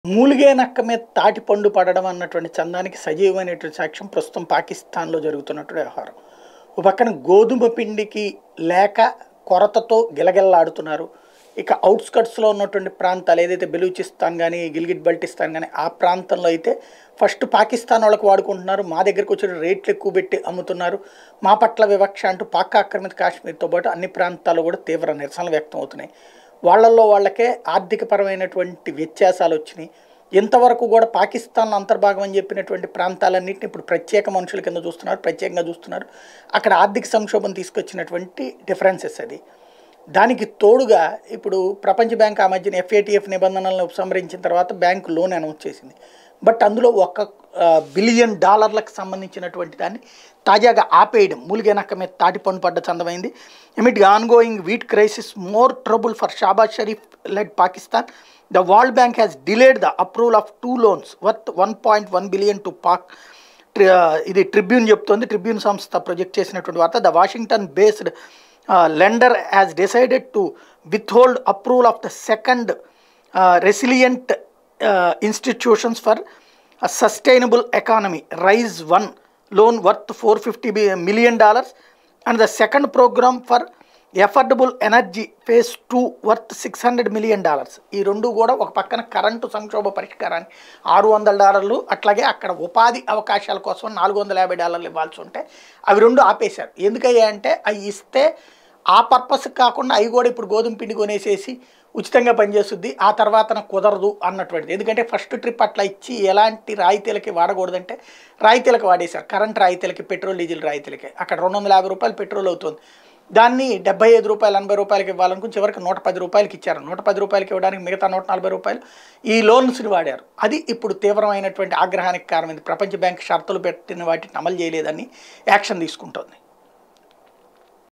మూలిగే నక్క మీద తాటి పండు పడడం అన్నటువంటి చందానికి సజీవమైనటువంటి సాక్ష్యం ప్రస్తుతం పాకిస్తాన్లో జరుగుతున్నటువంటి వ్యవహారం ఒక పక్కన గోధుమ పిండికి లేక కొరతతో గిలగిల్లాడుతున్నారు ఇక అవుట్స్కట్స్లో ఉన్నటువంటి ప్రాంతాలు ఏదైతే బెలూచిస్తాన్ కానీ గిల్గిట్ బల్టిస్తాన్ కానీ ఆ ప్రాంతంలో అయితే ఫస్ట్ పాకిస్తాన్ వాళ్ళకి వాడుకుంటున్నారు మా దగ్గరకు వచ్చే రేట్లు ఎక్కువ పెట్టి అమ్ముతున్నారు మా పట్ల వివక్ష అంటూ పాక్ ఆక్రమిత కాశ్మీర్తో పాటు అన్ని ప్రాంతాల్లో కూడా తీవ్ర నిరసనలు వ్యక్తం అవుతున్నాయి వాళ్ళల్లో వాళ్ళకే ఆర్థికపరమైనటువంటి వ్యత్యాసాలు వచ్చినాయి ఇంతవరకు కూడా పాకిస్తాన్లో అంతర్భాగం అని చెప్పినటువంటి ప్రాంతాలన్నింటినీ ఇప్పుడు ప్రత్యేక మనుషుల కింద చూస్తున్నారు ప్రత్యేకంగా చూస్తున్నారు అక్కడ ఆర్థిక సంక్షోభం తీసుకొచ్చినటువంటి డిఫరెన్సెస్ అది దానికి తోడుగా ఇప్పుడు ప్రపంచ బ్యాంక్ ఆ మధ్యన ఎఫ్ఏటిఎఫ్ నిబంధనలను ఉపసంహరించిన తర్వాత బ్యాంకు లోన్ అనౌన్స్ చేసింది బట్ అందులో ఒక బిలియన్ డాలర్లకు సంబంధించినటువంటి దాన్ని తాజాగా ఆపేయడం మూలిగెనక్క మీద తాటి పన్ను పడ్డ చందమైంది ఇమిట్గా ongoing wheat crisis more trouble for Shehbaz Sharif led Pakistan the World Bank has delayed the approval of two loans worth one point one billion to Pak ఇది ట్రిబ్యూన్ చెప్తోంది ట్రిబ్యూన్ సంస్థ ప్రొజెక్ట్ చేసినటువంటి వార్త the Washington based lender has decided to withhold approval of the second resilient institutions for sustainable economy RISE one loan worth four fifty million dollars and the second programme for affordable energy phase two worth six hundred million dollars ఈ రెండు కూడా ఒక పక్కన current సంక్షోభ పరిష్కారాన్ని ఆరు వందల డాలర్లు అట్లాగే అక్కడ ఉపాధి అవకాశాల కోసం నాలుగు వందల యాభై డాలర్లు ఇవ్వాల్సి ఉంటే అవి రెండు ఆపేశారు ఎందుకయ్యా అంటే అవి ఇస్తే ఆ పర్పస్ కాకుండా అవి కూడా ఇప్పుడు గోధుమ పిండి కొనేసేసి ఉచితంగా పనిచేస్తుంది ఆ తర్వాత కుదరదు అన్నటువంటిది ఎందుకంటే ఫస్ట్ ట్రిప్ అట్లా ఇచ్చి ఎలాంటి రాయితీలకి వాడకూడదంటే రాయితీలకు వాడేశారు కరెంట్ రాయితీలకి పెట్రోల్ డీజిల్ రాయితీలకి అక్కడ రెండు వందల యాభై రూపాయలు పెట్రోల్ అవుతుంది దాన్ని డెబ్బై ఐదు రూపాయలు ఎనభై రూపాయలకి ఇవ్వాలనుకుని చివరికి నూట పది రూపాయలకి ఇచ్చారు నూట పది రూపాయలకి ఇవ్వడానికి మిగతా నూట నలభై రూపాయలు ఈ లోన్స్ని వాడారు అది ఇప్పుడు తీవ్రమైనటువంటి ఆగ్రహానికి కారణమైంది ప్రపంచ బ్యాంక్ షరతులు పెట్టిన వాటిని అమలు చేయలేదని యాక్షన్ తీసుకుంటోంది